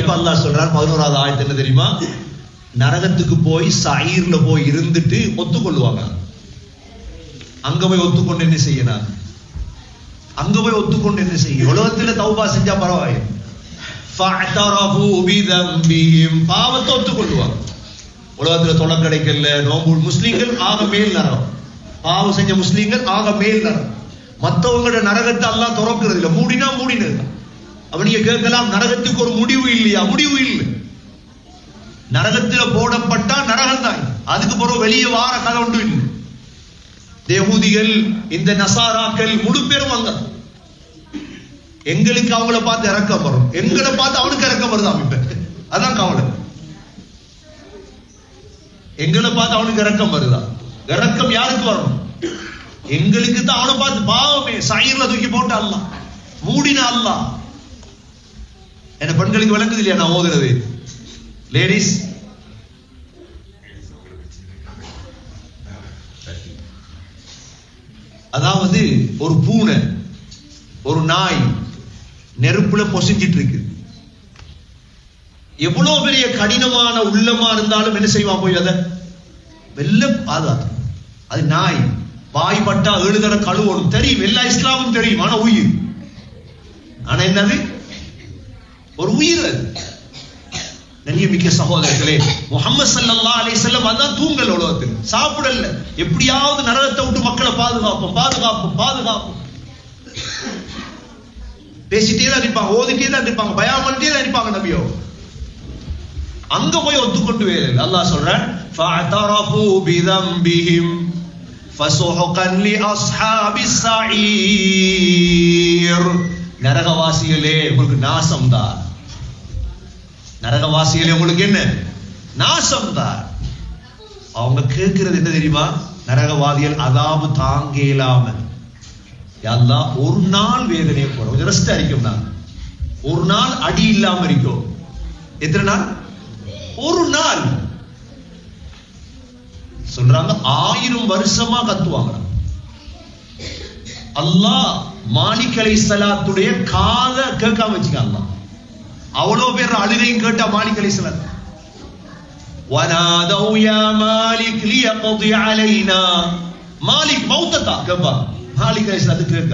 இப்ப அல்லாஹ் சொல்றார் பதினோராவது ஆயத்து என்ன தெரியுமா நரகத்துக்கு போய் சயீர்ல போய் இருந்துட்டு ஒத்துக்கொள்ளுவாங்க அங்க போய் ஒத்துக்கொண்டு என்ன செய்யணும் அங்க போய் ஒத்துக்கொண்டு என்ன செய்யும் உலகத்துல தௌபா செஞ்சா பரவாயில்லை ஃபஅதரஃபு பிதம்பிஹிம் பாவத்தை ஒத்துக்கொள்ளுவாங்க உலகத்துல தொலை கிடைக்கல நோம்பு முஸ்லீம்கள் ஆக மேல் நரகம் பாவம் செஞ்ச முஸ்லீம்கள் ஆக மேல் நரகம் மத்தவங்களோட நரகத்தை அல்லாஹ் திறக்கிறது இல்ல மூடினா மூடினது அப்ப நீங்க கேட்கலாம் நரகத்துக்கு ஒரு முடிவு இல்லையா முடிவு இல்லை நரகத்துல போடப்பட்டா நரகம் தான் அதுக்கு பிறகு வெளியே வார கதை ஒன்று இல்லை தேவூதிகள் இந்த நசாராக்கள் முழு பேரும் அங்க எங்களுக்கு அவங்கள பார்த்து இறக்கம் வரும் எங்களை பார்த்து அவனுக்கு இறக்கம் வருதாம் இப்ப அதான் கவலை எங்களை பார்த்து அவனுக்கு இறக்கம் வருதா இறக்கம் யாருக்கு வரணும் எங்களுக்கு தான் அவனை பார்த்து பாவமே சயிர்ல தூக்கி போட்டு அல்ல மூடின அல்ல என்ன பெண்களுக்கு விளங்குது இல்லையா நான் ஓதுறது லேடிஸ் அதாவது ஒரு பூனை ஒரு நாய் நெருப்புல பொசிஞ்சிட்டு இருக்கு எவ்வளவு பெரிய கடினமான உள்ளமா இருந்தாலும் என்ன செய்வான் போய் அதை வெல்ல பாதுகாத்து அது நாய் வாய் பட்டா ஏழு தடவை கழுவணும் தெரியும் எல்லா இஸ்லாமும் தெரியும் ஆனா உயிர் ஆனா என்னது ஒரு உயிர் அது நன்றியமிக்க சகோதரர்களே முகமது சல்லல்லாஹு அலைஹி வஸல்லம் அதான் தூங்கல் உலகத்தில் சாப்பிடல எப்படியாவது நரகத்தை விட்டு மக்களை பாதுகாப்போம் பாதுகாப்போம் பாதுகாப்போம் பேசிட்டே தான் இருப்பாங்க ஓதிட்டே தான் இருப்பாங்க பயம் பண்ணிட்டே தான் இருப்பாங்க நபியோ அங்க போய் ஒத்துக்கொண்டு வேறு அல்லாஹ் சொல்றான் فَاعْتَرَفُوا بِذَنبِهِمْ فَسُحْقًا لِأَصْحَابِ السَّعِيرِ நரகவாசிகளே உங்களுக்கு நாசம் தான் நரகவாசிகளே உங்களுக்கு என்ன நாசம் தான் அவங்க கேட்கிறது என்ன தெரியுமா நரகவாதிகள் அதாபு தாங்க இயலாம அல்லா ஒரு நாள் வேதனையை போறோம் கொஞ்சம் ரெஸ்ட் அடிக்கும் நான் ஒரு நாள் அடி இல்லாம இருக்கும் எத்தனை நாள் ஒரு நாள் சொல்றாங்க ஆயிரம் வருஷமா கத்துவாங்க அல்லாஹ் மாலிக் அலை சலாத்துடைய காத கேட்காம வச்சுக்காங்க அவ்வளவு பேர் அழுகையும் கேட்டா மாலிக் அலை சலாத் ونادوا يا مالك ليقضي علينا مالك موتتا கேப்பா மாலிக் அலை சலாத்து கேட்க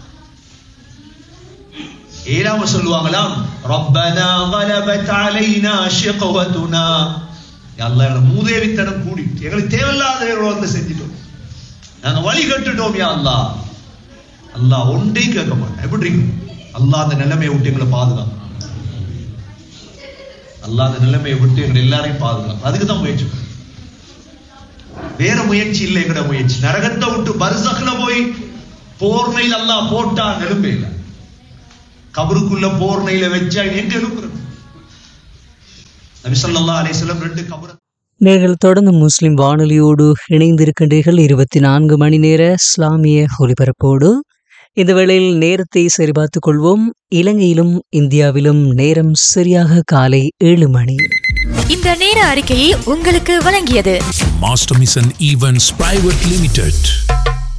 ஏழாம சொல்லுவாங்களாம் ரப்பனா غلبت علينا شقوتنا அல்லாஹ் எங்களை மூதேவித்தனம் கூடி எங்களுக்கு தேவையில்லாத வந்து செஞ்சிட்டோம் நாங்க வழி கட்டுட்டோம் யா அல்லாஹ் அல்லாஹ் ஒன்றையும் கேட்க மாட்டேன் எப்படி இருக்கு அல்லாஹ் அந்த நிலைமையை விட்டு எங்களை பாதுகாக்கும் அல்லாஹ் அந்த நிலைமையை விட்டு எங்களை எல்லாரையும் பாதுகாக்கும் அதுக்கு தான் முயற்சி பண்ணணும். வேற முயற்சி இல்லை எங்கட முயற்சி நரகத்தை விட்டு பர்சக்ல போய் போர்னையில் அல்லாஹ் போட்டா நெலும்பே இல்லை கபருக்குள்ள போர்னையில வச்சா எங்க எழுப்புறது நபி ஸல்லல்லாஹு அலைஹி வஸல்லம் ரெண்டு கபர நீங்கள் தொடர்ந்து முஸ்லிம் வானொலியோடு இணைந்திருக்கின்றீர்கள் இருபத்தி நான்கு மணி நேர இஸ்லாமிய ஒலிபரப்போடு இந்த வேளையில் நேரத்தை சரிபார்த்துக் கொள்வோம் இலங்கையிலும் இந்தியாவிலும் நேரம் சரியாக காலை ஏழு மணி இந்த நேர அறிக்கையை உங்களுக்கு வழங்கியது Master Mission Events Private Limited.